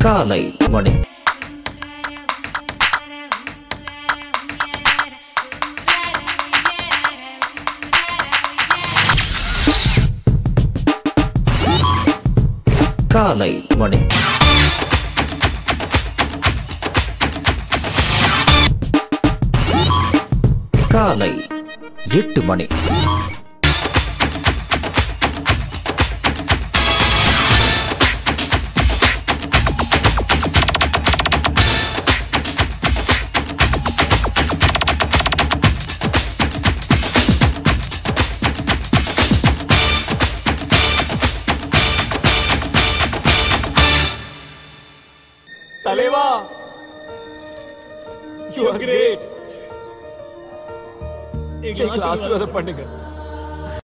காலை மணி காலை மணி காலை எட்டு மணி தலைவா யூ ஆர் கிரேட் எங்களை ஆசீர்வாதம் பண்ணுங்க